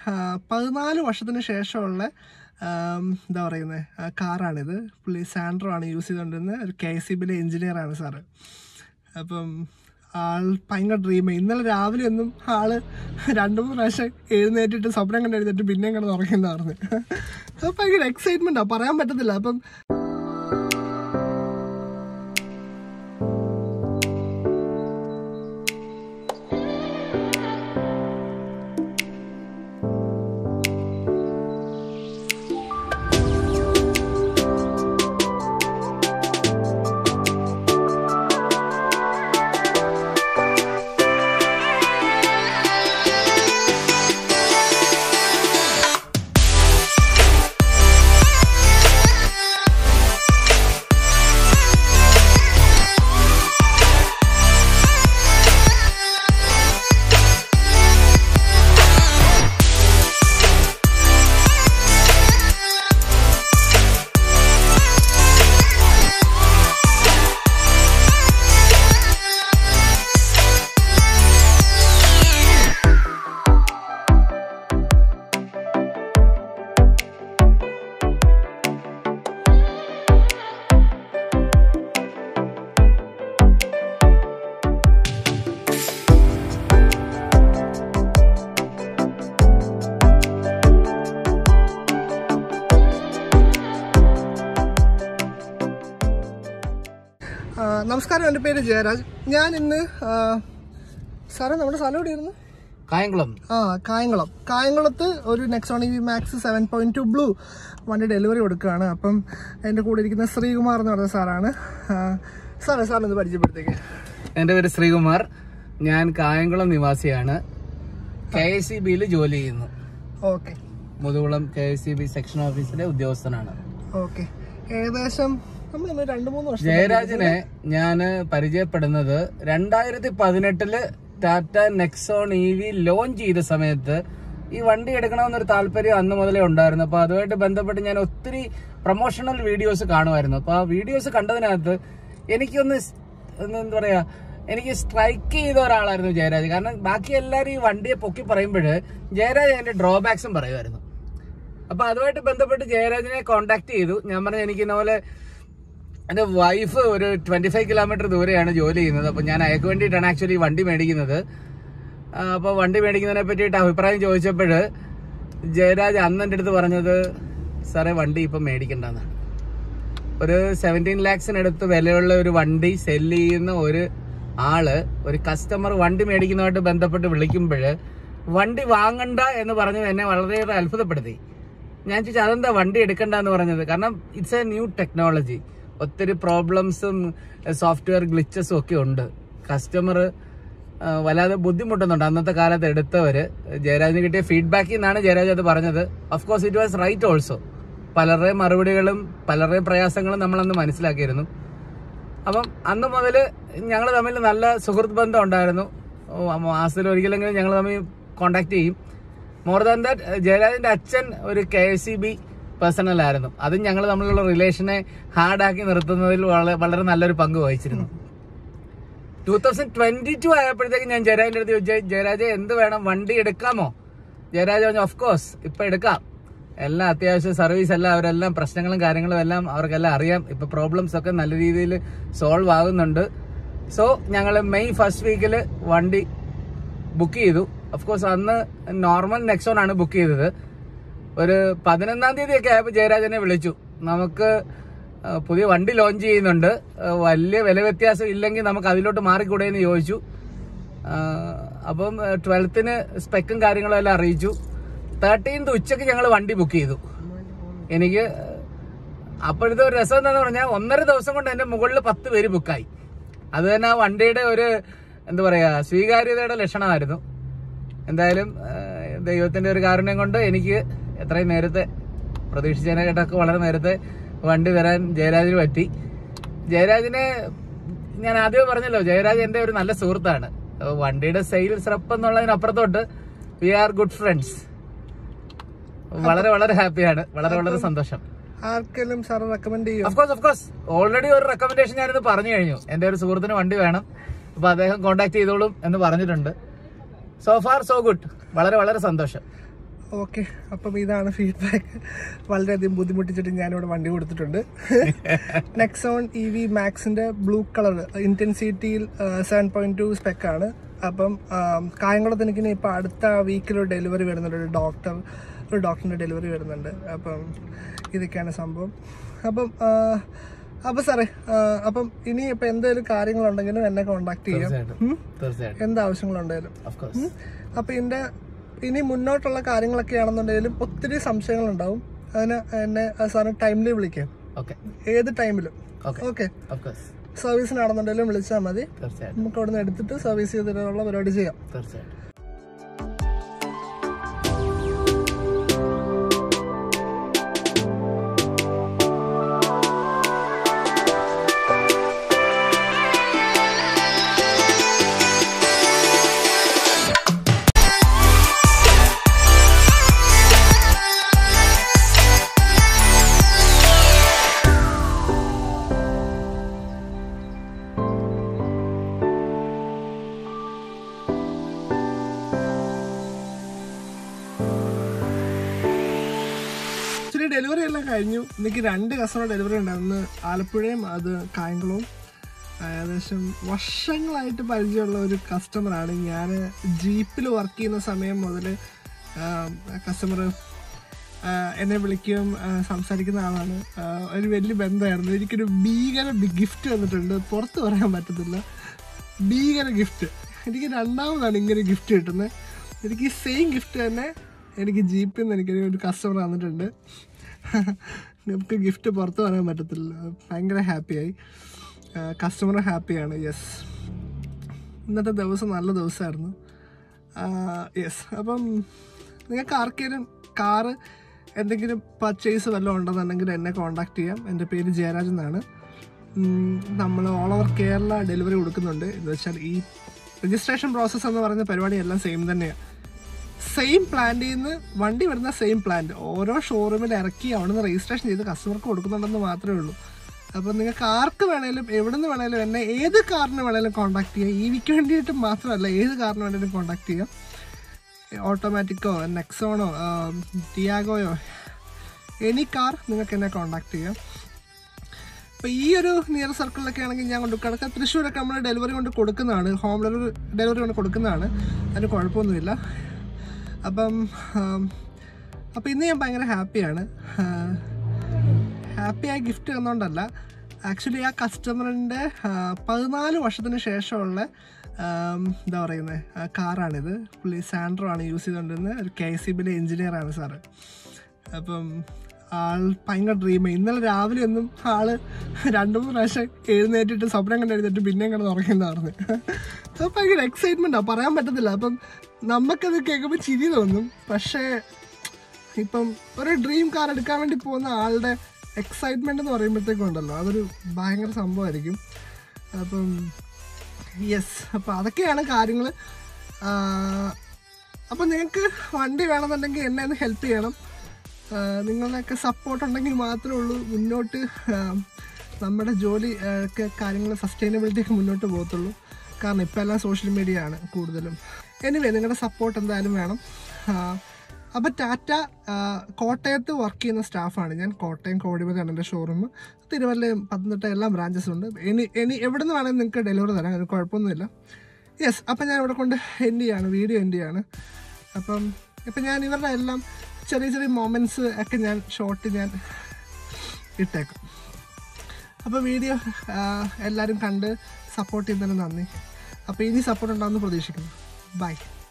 ആ, പതിനാല് വർഷത്തിന് ശേഷമുള്ള ആം, എന്താ പറയുന്നത് കാറാണിത് പുള്ളി സാൻഡ്രോ ആണ് യൂസ് ചെയ്തുകൊണ്ടിരുന്നത് ഒരു കെ എസ് സി ബിയിലെ എഞ്ചിനീയറാണ് സാറ് അപ്പം ആൾ ഭയങ്കര ഡ്രീം ഇന്നലെ രാവിലെ ഒന്നും ആള് രണ്ടു മൂന്ന് പ്രാവശ്യം എഴുന്നേറ്റിട്ട് സ്വപ്നം കണ്ട് എഴുന്നേറ്റ് പിന്നെയും കിടന്ന് ഉറങ്ങുന്ന പറഞ്ഞു അത് ഭയങ്കര എക്സൈറ്റ്മെന്റാ പറയാൻ പറ്റത്തില്ല അപ്പം ആ, നമസ്കാരം എൻ്റെ പേര് ജയരാജ് ഞാൻ ഇന്ന് ആ, സാറേ നമ്മുടെ സ്ഥലം എവിടെയായിരുന്നു കായംകുളം ആ കായംകുളം കായംകുളത്ത് ഒരു Nexon E V Max seven point two blue വണ്ടി ഡെലിവറി കൊടുക്കുകയാണ് അപ്പം എൻ്റെ കൂടെ ഇരിക്കുന്ന ശ്രീകുമാർ എന്ന് പറഞ്ഞ സാറാണ് ആ, സാറേ സാറിന് പരിചയപ്പെടുത്തേക്ക് എൻ്റെ പേര് ശ്രീകുമാർ ഞാൻ കായംകുളം നിവാസിയാണ് കെ എസ് സി ബിയിൽ ജോലി ചെയ്യുന്നു okay Muthukulam K S C B section ഓഫീസിലെ ഉദ്യോഗസ്ഥനാണ് ഓക്കെ ഏകദേശം നമ്മൾ ഇന്ന് രണ്ട് മൂന്ന് വർഷം ജയരാജനെ ഞാൻ പരിചയപ്പെടുന്നത് രണ്ടായിരത്തി പതിനെട്ടില് Tata Nexon E V launch ചെയ്ത സമയത്ത് ഈ വണ്ടി എടുക്കണമെന്നൊരു താല്പര്യം അന്ന് മുതലേ ഉണ്ടായിരുന്നു അപ്പൊ അതുമായിട്ട് ബന്ധപ്പെട്ട് ഞാൻ ഒത്തിരി പ്രൊമോഷണൽ വീഡിയോസ് കാണുമായിരുന്നു അപ്പൊ ആ വീഡിയോസ് കണ്ടതിനകത്ത് എനിക്കൊന്ന് സ്- ഒന്ന് എന്താ പറയാ എനിക്ക് സ്ട്രൈക്ക് ചെയ്ത ഒരാളായിരുന്നു ജയരാജ് കാരണം ബാക്കി എല്ലാവരും ഈ വണ്ടിയെ പൊക്കി പറയുമ്പോൾ ജയരാജ് അതിന്റെ ഡ്രോബാക്സും പറയുമായിരുന്നു അപ്പൊ അതുമായിട്ട് ബന്ധപ്പെട്ട് ജയരാജിനെ കോണ്ടാക്ട് ചെയ്തു ഞാൻ പറഞ്ഞു എനിക്ക് ഇന്ന പോലെ എന്റെ വൈഫ് ഒരു ട്വന്റി ഫൈവ് കിലോമീറ്റർ ദൂരെയാണ് ജോലി ചെയ്യുന്നത് അപ്പൊ ഞാൻ അയക്ക് വേണ്ടിയിട്ടാണ് ആക്ച്വലി വണ്ടി മേടിക്കുന്നത് ആ, അപ്പൊ വണ്ടി മേടിക്കുന്നതിനെ പറ്റിയിട്ട് അഭിപ്രായം ചോദിച്ചപ്പോൾ ജയരാജ് അന്ന് എൻ്റെ അടുത്ത് പറഞ്ഞത് സാറേ വണ്ടി ഇപ്പം മേടിക്കണ്ടെന്നാണ് ഒരു സെവൻറ്റീൻ ലാക്സിനടുത്ത് വിലയുള്ള ഒരു വണ്ടി സെല്ല് ചെയ്യുന്ന ഒരു ആള് ഒരു കസ്റ്റമർ വണ്ടി മേടിക്കുന്നതുമായിട്ട് ബന്ധപ്പെട്ട് വിളിക്കുമ്പോൾ വണ്ടി വാങ്ങണ്ട എന്ന് പറഞ്ഞത് എന്നെ വളരെയേറെ അത്ഭുതപ്പെടുത്തി ഞാൻ ചോദിച്ചു അതെന്താ വണ്ടി എടുക്കണ്ട എന്ന് പറഞ്ഞത് കാരണം ഇറ്റ്സ് എ ന്യൂ ടെക്നോളജി ഒത്തിരി പ്രോബ്ലംസും സോഫ്റ്റ്വെയർ ഗ്ലിച്ചസും ഒക്കെ ഉണ്ട് കസ്റ്റമർ വല്ലാതെ ബുദ്ധിമുട്ടുന്നുണ്ട് അന്നത്തെ കാലത്ത് എടുത്തവര് ജയരാജിന് കിട്ടിയ ഫീഡ്ബാക്കിൽ നിന്നാണ് ജയരാജ് അത് പറഞ്ഞത് of course it was right also പലരുടെയും മറുപടികളും പലരുടെയും പ്രയാസങ്ങളും നമ്മളന്ന് മനസ്സിലാക്കിയിരുന്നു അപ്പം അന്ന് മുതൽ ഞങ്ങൾ തമ്മിൽ നല്ല സുഹൃത്ത് ബന്ധം ഉണ്ടായിരുന്നു ഓ, മാസത്തിൽ ഒരിക്കലെങ്കിലും ഞങ്ങൾ തമ്മിൽ കോണ്ടാക്ട് ചെയ്യും മോർ ദാൻ ദാറ്റ് ജയരാജിന്റെ അച്ഛൻ ഒരു K S C B personal ആയിരുന്നു അതും ഞങ്ങൾ തമ്മിലുള്ള റിലേഷനെ ഹാർഡാക്കി നിർത്തുന്നതിൽ വളരെ വളരെ നല്ലൊരു പങ്ക് വഹിച്ചിരുന്നു ടൂ തൗസൻഡ് ട്വന്റി ടു ആയപ്പോഴത്തേക്ക് ഞാൻ ജയരാജിന്റെ അടുത്ത് ചോദിച്ചു ജയരാജ് എന്ത് വേണം വണ്ടി എടുക്കാമോ ജയരാജ് പറഞ്ഞു ഓഫ് കോഴ്സ് ഇപ്പൊ എടുക്കാം എല്ലാം അത്യാവശ്യം സർവീസ് എല്ലാം അവരെല്ലാം പ്രശ്നങ്ങളും കാര്യങ്ങളും എല്ലാം അവർക്കെല്ലാം അറിയാം ഇപ്പൊ പ്രോബ്ലംസ് ഒക്കെ നല്ല രീതിയിൽ സോൾവ് ആകുന്നുണ്ട് സോ ഞങ്ങൾ മെയ് ഫസ്റ്റ് വീക്കിൽ വണ്ടി ബുക്ക് ചെയ്തു ഓഫ് കോഴ്സ് അന്ന് നോർമൽ നെക്സോൺ ആണ് ബുക്ക് ചെയ്തത് ഒരു പതിനൊന്നാം തീയതി ഒക്കെ ആയപ്പോൾ ജയരാജനെ വിളിച്ചു നമുക്ക് ആ, പുതിയ വണ്ടി ലോഞ്ച് ചെയ്യുന്നുണ്ട് ആ, വലിയ വില വ്യത്യാസം ഇല്ലെങ്കിൽ നമുക്ക് അതിലോട്ട് മാറിക്കൂടെ എന്ന് ചോദിച്ചു ആ, അപ്പം ട്വൽത്തിന് സ്പെക്കും കാര്യങ്ങളും എല്ലാം അറിയിച്ചു തേർട്ടീൻത് ഉച്ചയ്ക്ക് ഞങ്ങൾ വണ്ടി ബുക്ക് ചെയ്തു എനിക്ക് അപ്പോഴത്തെ ഒരു രസം എന്താന്ന് പറഞ്ഞാൽ ഒന്നര ദിവസം കൊണ്ട് എന്റെ മുകളിൽ പത്ത് പേര് ബുക്കായി അത് തന്നെ ആ വണ്ടിയുടെ ഒരു എന്താ പറയാ സ്വീകാര്യതയുടെ ലക്ഷണമായിരുന്നു എന്തായാലും ആ, ദൈവത്തിന്റെ ഒരു കാരുണ്യം കൊണ്ട് എനിക്ക് എത്രയും നേരത്തെ പ്രതീക്ഷിച്ചതിനെക്കാട്ടൊക്കെ വളരെ നേരത്തെ വണ്ടി തരാൻ ജയരാജിന് പറ്റി ജയരാജിനെ ഞാൻ ആദ്യമേ പറഞ്ഞല്ലോ ജയരാജ് എന്റെ ഒരു നല്ല സുഹൃത്താണ് അപ്പൊ വണ്ടിയുടെ സെയിൽസ് റപ്പ് എന്നുള്ളതിനപ്പുറത്തോട്ട് വി ആർ ഗുഡ് ഫ്രണ്ട്സ് വളരെ വളരെ ഹാപ്പിയാണ് വളരെ വളരെ സന്തോഷം ആർക്കെങ്കിലും സാർ റെക്കമെൻഡ് ചെയ്യും of course of course already ഒരു റെക്കമെൻഡേഷൻ ഞാനിത് പറഞ്ഞു കഴിഞ്ഞു എന്റെ ഒരു സുഹൃത്തിന് വണ്ടി വേണം അപ്പൊ അദ്ദേഹം കോൺടാക്ട് ചെയ്തോളും എന്ന് പറഞ്ഞിട്ടുണ്ട് സോ ഫാർ സോ ഗുഡ് വളരെ വളരെ സന്തോഷം ഓക്കെ അപ്പം ഇതാണ് ഫീഡ്ബാക്ക് വളരെയധികം ബുദ്ധിമുട്ടിച്ചിട്ട് ഞാനിവിടെ വണ്ടി കൊടുത്തിട്ടുണ്ട് നെക്സോൺ ഇ വി മാക്സിന്റെ ബ്ലൂ കളർ ഇന്റൻസിറ്റിയിൽ സെവൻ പോയിന്റ് ടു സ്പെക്കാണ് അപ്പം ആം, കായംകുളത്ത് എനിക്ക് ഇനി ഇപ്പം അടുത്ത വീക്കിൽ ഒരു ഡെലിവറി വരുന്നുണ്ട് ഒരു ഡോക്ടർ ഒരു ഡോക്ടറിന്റെ ഡെലിവറി വരുന്നുണ്ട് അപ്പം ഇതൊക്കെയാണ് സംഭവം അപ്പം ആ, അപ്പം സാറേ ആ, അപ്പം ഇനി ഇപ്പം എന്തെങ്കിലും കാര്യങ്ങളുണ്ടെങ്കിലും എന്നെ കോണ്ടാക്ട് ചെയ്യാം തീർച്ചയായിട്ടും ഉം? തീർച്ചയായിട്ടും എന്ത് ആവശ്യങ്ങളുണ്ടെങ്കിലും ഓഫ് കോഴ്സ് അപ്പൊ ഇതിന്റെ ഇനി മുന്നോട്ടുള്ള കാര്യങ്ങളൊക്കെ ആണെന്നുണ്ടെങ്കിലും ഒത്തിരി സംശയങ്ങളുണ്ടാവും അതിന് എന്നെ സാറിന് ടൈമിൽ വിളിക്കാം ഓക്കെ ഏത് ടൈമിലും ഓക്കെ ഓക്കെ ഓഫ് കോഴ്സ് സർവീസിനാണെന്നുണ്ടെങ്കിലും വിളിച്ചാൽ മതി തീർച്ചയായിട്ടും നമുക്ക് അവിടെ നിന്ന് എടുത്തിട്ട് സർവീസ് ചെയ്തിട്ടുള്ള പരിപാടി ചെയ്യാം തീർച്ചയായിട്ടും ആക്ച്വലി ഡെലിവറി എല്ലാം കഴിഞ്ഞു എനിക്ക് രണ്ട് കസ്റ്റമർ ഡെലിവറി ഉണ്ടായിരുന്നു ആലപ്പുഴയും അത് കായംകുളവും ഏകദേശം വർഷങ്ങളായിട്ട് പരിചയമുള്ള ഒരു കസ്റ്റമറാണ് ഞാൻ ജീപ്പിൽ വർക്ക് ചെയ്യുന്ന സമയം മുതൽ കസ്റ്റമർ എന്നെ വിളിക്കുകയും ആ, സംസാരിക്കുന്ന ആളാണ് ആ, ഒരു വലിയ ബന്ധമായിരുന്നു എനിക്കൊരു ഭീകര ഗിഫ്റ്റ് വന്നിട്ടുണ്ട് പുറത്ത് പറയാൻ പറ്റത്തില്ല ഭീകര ഗിഫ്റ്റ് എനിക്ക് രണ്ടാമതാണ് ഇങ്ങനെ ഗിഫ്റ്റ് കിട്ടുന്നത് എനിക്ക് ഈ സെയിം ഗിഫ്റ്റ് തന്നെ എനിക്ക് ജീപ്പിൽ നിന്ന് എനിക്ക് ഒരു കസ്റ്റമർ വന്നിട്ടുണ്ട് നമുക്ക് ഗിഫ്റ്റ് പുറത്ത് പറയാൻ പറ്റത്തില്ല ഭയങ്കര ഹാപ്പിയായി കസ്റ്റമർ ഹാപ്പിയാണ് യെസ് ഇന്നത്തെ ദിവസം നല്ല ദിവസമായിരുന്നു യെസ് അപ്പം നിങ്ങൾക്ക് ആർക്കെങ്കിലും കാറ് എന്തെങ്കിലും പർച്ചേസ് വല്ലതും ഉണ്ടെന്നുണ്ടെങ്കിൽ എന്നെ കോൺടാക്ട് ചെയ്യാം എൻ്റെ പേര് ജയരാജ് എന്നാണ് നമ്മൾ ഓൾ ഓവർ കേരള ഡെലിവറി കൊടുക്കുന്നുണ്ട് എന്ന് വെച്ചാൽ ഈ രജിസ്ട്രേഷൻ പ്രോസസ്സ് എന്ന് പറയുന്ന പരിപാടി എല്ലാം സെയിം തന്നെയാണ് സെയിം പ്ലാന്റിൽ നിന്ന് വണ്ടി വരുന്ന സെയിം പ്ലാന്റ് ഓരോ ഷോറൂമിൽ ഇറക്കി അവിടെ നിന്ന് രജിസ്ട്രേഷൻ ചെയ്ത് കസ്റ്റമർക്ക് കൊടുക്കുന്നുണ്ടെന്ന് മാത്രമേ ഉള്ളൂ അപ്പോൾ നിങ്ങൾക്ക് ആർക്ക് വേണേലും എവിടെ നിന്ന് വേണേലും എന്നെ ഏത് കാറിന് വേണേലും കോൺടാക്ട് ചെയ്യാം ഇ വിക്ക് വേണ്ടിയിട്ട് മാത്രമല്ല ഏത് കാറിന് വേണേലും കോൺടാക്ട് ചെയ്യാം ഓട്ടോമാറ്റിക്കോ നെക്സോണോ ടിയാഗോയോ എനി കാർ നിങ്ങൾക്ക് എന്നെ കോൺടാക്ട് ചെയ്യാം അപ്പോൾ ഈ ഒരു നിയർ സർക്കിളിലൊക്കെ ആണെങ്കിൽ ഞാൻ കൊണ്ട് കിടക്കുക തൃശ്ശൂരൊക്കെ നമ്മൾ ഡെലിവറി കൊണ്ട് കൊടുക്കുന്നതാണ് ഹോം ഡെലിവറി ഡെലിവറി കൊണ്ട് കൊടുക്കുന്നതാണ് അതിന് കുഴപ്പമൊന്നുമില്ല അപ്പം ആം, അപ്പം ഇന്ന് ഞാൻ ഭയങ്കര ഹാപ്പിയാണ് ഹാപ്പിയായ ഗിഫ്റ്റ് തന്നുകൊണ്ടല്ല ആക്ച്വലി ആ കസ്റ്റമറിൻ്റെ പതിനാല് വർഷത്തിന് ശേഷമുള്ള ആം, എന്താ പറയുന്നത് കാറാണിത് പുള്ളി സാൻഡ്രോ ആണ് യൂസ് ചെയ്തുകൊണ്ടിരുന്നത് ഒരു കെ സി ബിയിലെ എഞ്ചിനീയറാണ് സാറ് അപ്പം ആൾ ഭയങ്കര ഡ്രീം ഇന്നലെ രാവിലെ ഒന്നും ആള് രണ്ടു മൂന്ന് പ്രാവശ്യം എഴുന്നേറ്റിട്ട് സ്വപ്നം കണ്ട് എഴുന്നേറ്റ് പിന്നെയും കിടന്ന് ഉറങ്ങുന്നതായിരുന്നു അപ്പോൾ ഭയങ്കര എക്സൈറ്റ്മെൻറ്റാണ് പറയാൻ പറ്റത്തില്ല അപ്പം നമുക്കത് കേൾക്കുമ്പോൾ ചിരി തോന്നും പക്ഷേ ഇപ്പം ഒരു ഡ്രീം കാർ എടുക്കാൻ വേണ്ടി പോകുന്ന ആളുടെ എക്സൈറ്റ്മെന്റ് എന്ന് പറയുമ്പോഴത്തേക്കും ഉണ്ടല്ലോ അതൊരു ഭയങ്കര സംഭവമായിരിക്കും അപ്പം യെസ് അപ്പം അതൊക്കെയാണ് കാര്യങ്ങൾ അപ്പം നിങ്ങൾക്ക് വണ്ടി വേണമെന്നുണ്ടെങ്കിൽ എന്നെ ഒന്ന് ഹെൽപ്പ് ചെയ്യണം ആ, നിങ്ങളുടെയൊക്കെ സപ്പോർട്ട് ഉണ്ടെങ്കിൽ മാത്രമേ ഉള്ളൂ മുന്നോട്ട് ആ, നമ്മുടെ ജോലി ആ, ഒക്കെ കാര്യങ്ങൾ സസ്റ്റൈനബിലിറ്റി ഒക്കെ മുന്നോട്ട് പോകത്തുള്ളൂ കാരണം ഇപ്പം എല്ലാം സോഷ്യൽ മീഡിയ ആണ് കൂടുതലും എനിവേ നിങ്ങളുടെ സപ്പോർട്ട് എന്തായാലും വേണം അപ്പോൾ ടാറ്റ ആ, കോട്ടയത്ത് വർക്ക് ചെയ്യുന്ന സ്റ്റാഫാണ് ഞാൻ കോട്ടയം കോടിമതിയാണ് എൻ്റെ ഷോറൂം തിരുവല്ലയും പത്തനംതിട്ട എല്ലാം ബ്രാഞ്ചസ് ഉണ്ട് ഇനി ഇനി എവിടെ നിന്ന് വേണമെങ്കിൽ നിങ്ങൾക്ക് ഡെലിവറി തരാം അതിന് കുഴപ്പമൊന്നുമില്ല യെസ് അപ്പം ഞാൻ ഇവിടെ കൊണ്ട് എൻഡ് ചെയ്യാണ് വീഡിയോ എൻഡ് ചെയ്യാണ് അപ്പം ഇപ്പം ഞാൻ ഇവരുടെ എല്ലാം ചെറിയ ചെറിയ മൊമെൻറ്റ്സ് ഒക്കെ ഞാൻ ഷോർട്ട് ഞാൻ ഇട്ടേക്കും അപ്പോൾ വീഡിയോ എല്ലാവരും കണ്ട് സപ്പോർട്ട് ചെയ്യുന്നതിന് നന്ദി അപ്പോൾ ഇനി സപ്പോർട്ട് ഉണ്ടാകുമെന്ന് പ്രതീക്ഷിക്കുന്നു ബൈ